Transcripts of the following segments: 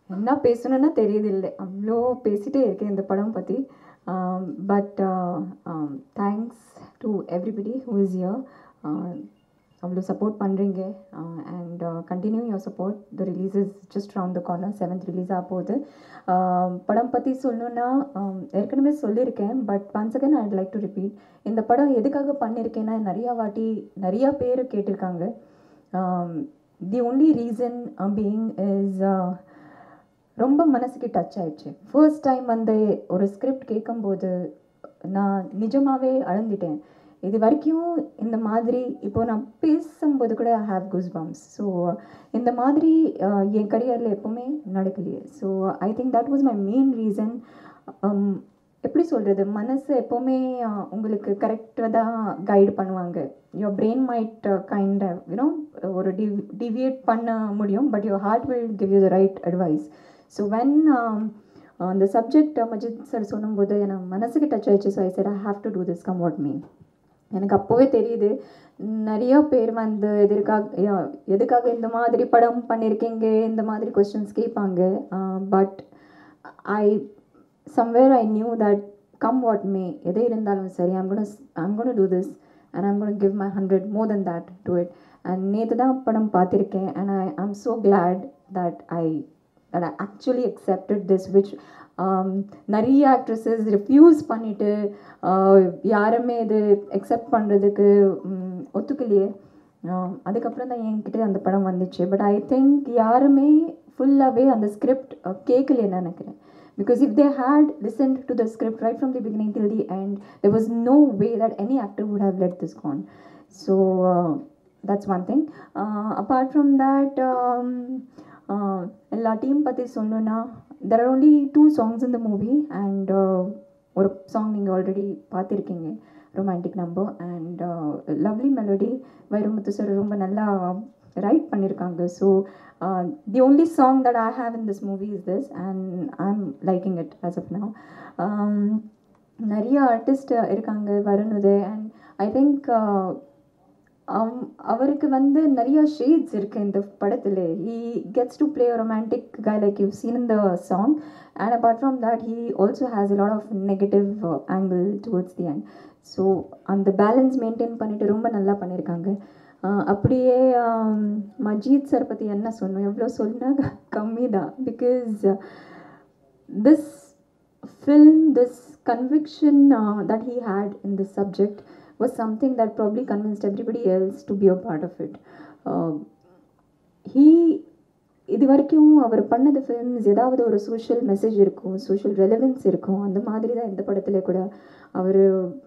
என்ன பேசணும்னா தெரியுதில்லை அவ்வளோ பேசிட்டே இருக்கேன் இந்த படம் பற்றி but thanks to everybody who is here அவ்வளோ சப்போர்ட் பண்ணுறீங்க and continue your support the release is just round the corner seventh release ஆக போகுது Um, படம் பற்றி சொல்லணுன்னா um, ஏற்கனவே சொல்லியிருக்கேன் but once again I'd like to repeat இந்த படம் எதுக்காக பண்ணியிருக்கேன்னா நிறையா வாட்டி நிறையா பேர் கேட்டிருக்காங்க the only reason being is ரொம்ப மனசுக்கு டச் ஆயிடுச்சு ஃபர்ஸ்ட் டைம் வந்து ஒரு ஸ்கிரிப்ட் கேட்கும்போது நான் நிஜமாகவே அழுந்துட்டேன் இது வரைக்கும் இந்த மாதிரி இப்போ நான் பேசும்போது கூட I have goose bumps so இந்த மாதிரி அஹ், என் கரியரில் எப்போவுமே நடக்கலையே so I think that was my main reason எப்படி சொல்கிறது மனசு எப்போவுமே அஹ், உங்களுக்கு கரெக்டாக தான் கைடு பண்ணுவாங்க your brain might kind you know ஒரு டிவ் டிவியேட் பண்ண முடியும் but your heart will give you the right advice so when அந்த சப்ஜெக்ட் மஜித் சார் சொல்லும்போது எனக்கு மனசுக்கு டச் ஆயிடுச்சு so I said I have to do this come what me எனக்கு அப்போவே தெரியுது நிறைய பேர் வந்து எதற்காக யா- எதுக்காக இந்த மாதிரி படம் பண்ணியிருக்கீங்க இந்த மாதிரி கொஸ்டின்ஸ் கேட்பாங்க but I somewhere I knew that come what may எது இருந்தாலும் சரி I'm gonna I'm gonna do this and I'm gonna give my hundred more than that to it and நேற்று தான் படம் பார்த்துருக்கேன் and I I'm so glad that I that I actually accepted this which um, நிறைய actresses refuse பண்ணிட்டு uh, யாருமே இது accept பண்ணுறதுக்கு ஒத்துக்கலையே Um, அதுக்கப்புறம் தான் என்கிட்ட அந்த படம் வந்துச்சு பட் ஐ திங்க் யாருமே ஃபுல்லாகவே அந்த ஸ்கிரிப்ட் கேட்கலைன்னு நினைக்கிறேன் because if they had listened to the script right from the beginning till the end there was no way that any actor would have let this gone so uh, that's one thing uh, apart from that um, uh, எல்லா team பற்றி சொல்லணும்னா there are only two songs in the movie and uh, ஒரு song நீங்கள் already பார்த்துருக்கீங்க romantic number and lovely melody Vairamuthu sir ரொம்ப நல்லா write பண்ணியிருக்காங்க so the only song that I have in this movie is this and I am liking it as of now நிறைய artist இருக்காங்க Varun Uday and I think அவருக்கு வந்து நிறைய shades இருக்கு இந்த படத்தில் he gets to play romantic guy like you seen இந்த சாங் and apart from that he also has a lot of negative angle towards the end so அந்த பேலன்ஸ் மெயின்டைன் பண்ணிட்டு ரொம்ப நல்லா பண்ணியிருக்காங்க ஆஹ் அப்படியே ஆம், மஜீத் சார் பற்றி என்ன சொன்னோம் எவ்வளோ சொன்னா கம்மி தான் because this film, this conviction uh, that he had in this subject was something that probably convinced everybody else to be a part of it. Uh, he இது வரைக்கும் அவர் பண்ணது ஃபிலிம்ஸ் ஏதாவது ஒரு சோஷியல் மெசேஜ் இருக்கும் சோஷியல் ரெலவென்ஸ் இருக்கும் அந்த மாதிரி தான் இந்த படத்துல கூட அவர்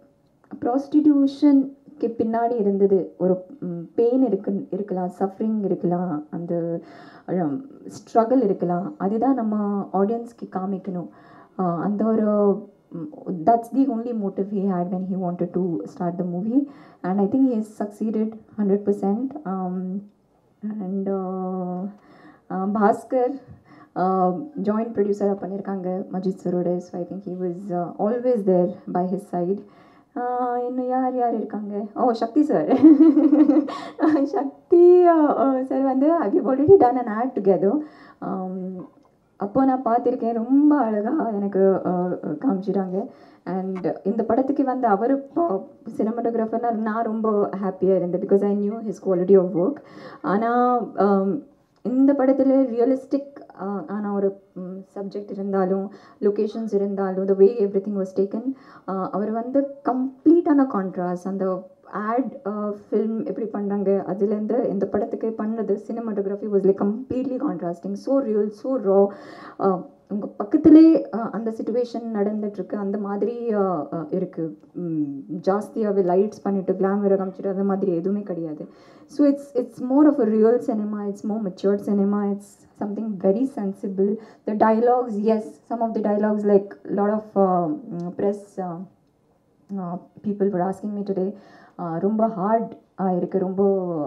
ப்ராஸ்டிடியூஷனுக்கு பின்னாடி இருந்தது ஒரு பெயின் இருக்கு இருக்கலாம் சஃபரிங் இருக்கலாம் அந்த ஸ்ட்ரகிள் இருக்கலாம் அதுதான் நம்ம ஆடியன்ஸ்க்கு காமிக்கணும் ஆஹ் அந்த ஒரு that's the only motive he had when he wanted to start the movie and I think he is succeeded hundred percent and Bhaskar joint ப்ரொடியூசராக பண்ணியிருக்காங்க மஜித் சரோட so I think he was always there by his side இன்னும் யார் யார் இருக்காங்க ஓ சக்தி sir Sakthi sir வந்து I already done an ad together அப்போ நான் பார்த்துருக்கேன் ரொம்ப அழகாக எனக்கு uh, காமிச்சிட்டாங்க அண்ட் இந்த படத்துக்கு வந்து அவர் சினிமாட்டோகிராஃபர்னா நான் ரொம்ப ஹாப்பியாக இருந்தேன் because I knew his quality of work ஆனால் இந்த படத்தில் ரியலிஸ்டிக் ஆன ஒரு சப்ஜெக்ட் இருந்தாலும் லொக்கேஷன்ஸ் இருந்தாலும் the way everything was taken அவர் வந்து கம்ப்ளீட்டான கான்ட்ராஸ்ட் அந்த ஆட் ஃபில்ம் எப்படி பண்ணுறாங்க அதுலேருந்து இந்த படத்துக்கு பண்ணது cinematography was like completely contrasting so real so raw உங்கள் பக்கத்திலே அஹ், அந்த சுச்சுவேஷன் நடந்துட்டுருக்கு அந்த மாதிரி அஹ், அஹ், இருக்கு ம், ஜாஸ்தியாகவே லைட்ஸ் பண்ணிட்டு கிளாமரை காமிச்சிட்டு அந்த மாதிரி எதுவுமே கிடையாது so it's it's more of a real cinema it's more matured cinema it's something very sensible the dialogues as some of the dialogues like lot of press people were asking me today uh, ரொம்ப hard இருக்குது ரொம்ப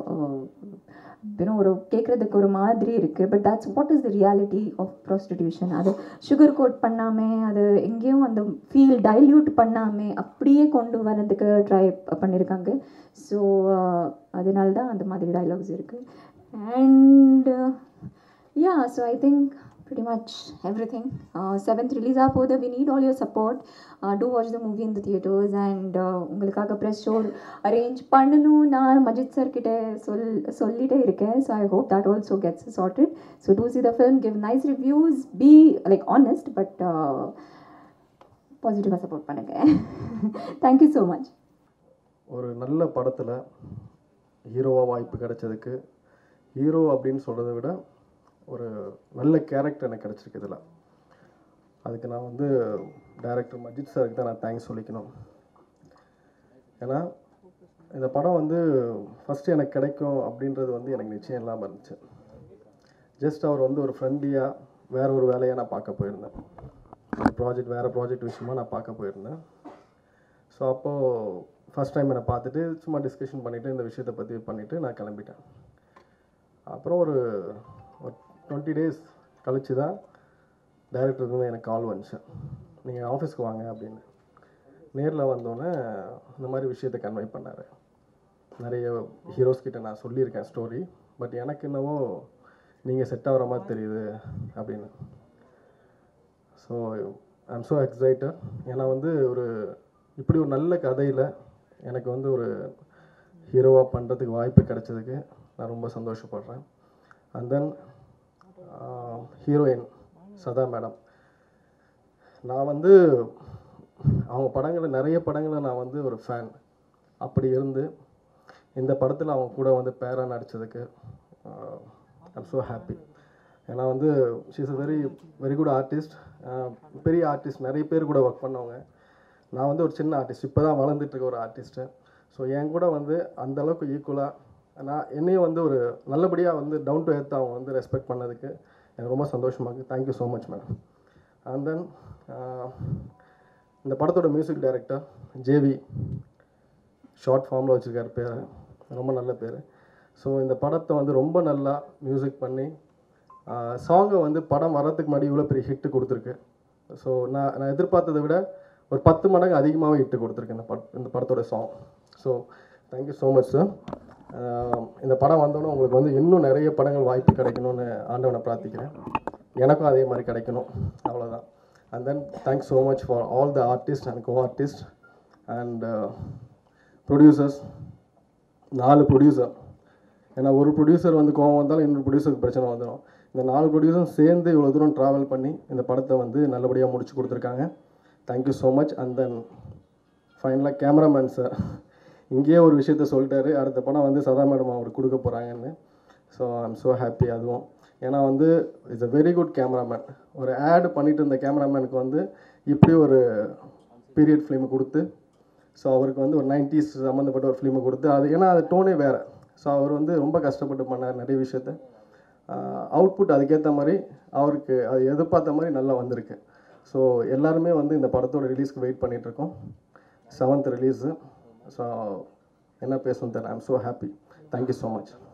you know ஒரு கேட்குறதுக்கு ஒரு மாதிரி இருக்குது but that's what is the reality of prostitution அது sugar coat பண்ணாமல் அது எங்கேயும் அந்த ஃபீல் டைல்யூட் பண்ணாமல் அப்படியே கொண்டு வரதுக்கு ட்ரை பண்ணியிருக்காங்க ஸோ அதனால தான் அந்த மாதிரி டைலாக்ஸ் இருக்குது and yeah so I think pretty much everything. Uh, seventh release ஆக போகுது we need all your support. Uh, do watch the movie in the theaters and uh, உங்களுக்காக ப்ரெஸ் ஷோ அரேஞ்ச் பண்ணணும் நான் மஜித் சார் கிட்ட சொல் சொல்லிட்டே இருக்கேன் so I hope that also gets sorted so do see the film give nice reviews be like honest but பாசிட்டிவாக support பண்ணுங்க thank you so much ஒரு நல்ல படத்தில் ஹீரோவாக வாய்ப்பு கிடைச்சதுக்கு ஹீரோ அப்படின்னு சொல்கிறத விட ஒரு நல்ல கேரக்டர் எனக்கு கிடச்சிருக்கு இதில் அதுக்கு நான் வந்து டைரக்டர் மஜித் சாருக்கு தான் நான் தேங்க்ஸ் சொல்லிக்கணும் ஏன்னா இந்த படம் வந்து ஃபஸ்ட்டு எனக்கு கிடைக்கும் அப்படின்றது வந்து எனக்கு நிச்சயம் இல்லாமல் இருந்துச்சு ஜஸ்ட் அவர் வந்து ஒரு ஃப்ரெண்ட்லியாக வேற ஒரு வேலையை நான் பார்க்க போயிருந்தேன் ப்ராஜெக்ட் வேறு ப்ராஜெக்ட் விஷயமா நான் பார்க்க போயிருந்தேன் ஸோ அப்போது ஃபஸ்ட் டைம் என்னை பார்த்துட்டு சும்மா டிஸ்கஷன் பண்ணிவிட்டு இந்த விஷயத்தை பற்றி பண்ணிவிட்டு நான் கிளம்பிட்டேன் அப்புறம் ஒரு ஒரு டுவெண்ட்டி டேஸ் கழிச்சு தான் டைரக்டர் வந்து எனக்கு கால் வந்துச்சு நீங்கள் ஆஃபீஸ்க்கு வாங்க அப்படின்னு நேரில் வந்தோடனே இந்த மாதிரி விஷயத்தை கன்வே பண்ணார் நிறைய ஹீரோஸ் கிட்ட நான் சொல்லியிருக்கேன் ஸ்டோரி பட் எனக்கு என்னவோ நீங்கள் செட் ஆகிற மாதிரி தெரியுது அப்படின்னு ஸோ ஐம் ஸோ எக்ஸைட்டட் ஏன்னா வந்து ஒரு இப்படி ஒரு நல்ல கதையில் எனக்கு வந்து ஒரு ஹீரோவாக பண்ணுறதுக்கு வாய்ப்பு கிடைச்சதுக்கு நான் ரொம்ப சந்தோஷப்படுறேன் and then heroine Sadha madam நான் வந்து அவங்க படங்களை நிறைய படங்களை நான் வந்து ஒரு ஃபேன் அப்படி இருந்து இந்த படத்தில் அவங்க கூட வந்து பேரா நடித்ததுக்கு ஐம் ஸோ ஹாப்பி ஏன்னா வந்து she's a very very good artist பெரிய ஆர்டிஸ்ட் நிறைய பேர் கூட ஒர்க் பண்ணவங்க நான் வந்து ஒரு சின்ன ஆர்டிஸ்ட் இப்போ தான் வளர்ந்துட்டு இருக்க ஒரு ஆர்டிஸ்ட்டு ஸோ என் கூட வந்து அந்த அளவுக்கு ஈக்குவலாக நான் என்னையும் வந்து ஒரு நல்லபடியாக வந்து டவுன் டு எர்த் அவங்க வந்து ரெஸ்பெக்ட் பண்ணதுக்கு எனக்கு ரொம்ப சந்தோஷமாக இருக்குது thank you so much madam and then இந்த படத்தோட மியூசிக் டைரக்டர் ஜேவி ஷார்ட் ஃபார்மில் வச்சுருக்காரு பேர் ரொம்ப நல்ல பேர் ஸோ இந்த படத்தை வந்து ரொம்ப நல்லா மியூசிக் பண்ணி சாங்கை வந்து படம் வர்றதுக்கு முன்னாடி இவ்வளோ பெரிய ஹிட்டு கொடுத்துருக்கு ஸோ நான் நான் எதிர்பார்த்ததை விட ஒரு பத்து மடங்கு அதிகமாகவே ஹிட்டு கொடுத்துருக்கு இந்த பட் இந்த படத்தோட song so thank you so much sir இந்த படம் வந்தோன்னே உங்களுக்கு வந்து இன்னும் நிறைய படங்கள் வாய்ப்பு கிடைக்கணும்னு ஆண்டவனை பிரார்த்திக்கிறேன் எனக்கும் அதே மாதிரி கிடைக்கணும் அவ்வளோதான் and then thanks so much for all the artist and co artist and producers நாலு ப்ரொடியூசர் ஏன்னா ஒரு ப்ரொடியூசர் வந்து கோவம் வந்தாலும் இன்னொரு ப்ரொடியூசருக்கு பிரச்சனை வந்துடும் இந்த நாலு ப்ரொடியூசரும் சேர்ந்து இவ்வளோ தூரம் ட்ராவல் பண்ணி இந்த படத்தை வந்து நல்லபடியாக முடிச்சு கொடுத்துருக்காங்க thank you so much and then ஃபைனலாக கேமராமேன் சார் இங்கேயே ஒரு விஷயத்த சொல்லிட்டாரு அடுத்த படம் வந்து சதா மேடம் அவருக்கு கொடுக்க போகிறாங்கன்னு ஸோ ஐம் ஸோ ஹாப்பி அதுவும் ஏன்னா வந்து it's a very good cameraman ஒரு ஆட் பண்ணிட்டு இருந்த கேமராமேனுக்கு வந்து இப்படி ஒரு பீரியட் ஃபிலிம் கொடுத்து ஸோ அவருக்கு வந்து ஒரு நைன்டிஸ் சம்மந்தப்பட்ட ஒரு ஃபிலிமை கொடுத்து அது ஏன்னா அது டோனே வேறு ஸோ அவர் வந்து ரொம்ப கஷ்டப்பட்டு பண்ணார் நிறைய விஷயத்த அவுட்புட் அதுக்கேற்ற மாதிரி அவருக்கு அது எதிர்பார்த்த மாதிரி நல்லா வந்திருக்கு ஸோ எல்லாருமே வந்து இந்த படத்தோட ரிலீஸ்க்கு வெயிட் பண்ணிகிட்ருக்கோம் செவன்த் ரிலீஸு ஸோ என்ன பேசணும் தெரியல I'm so happy thank you so much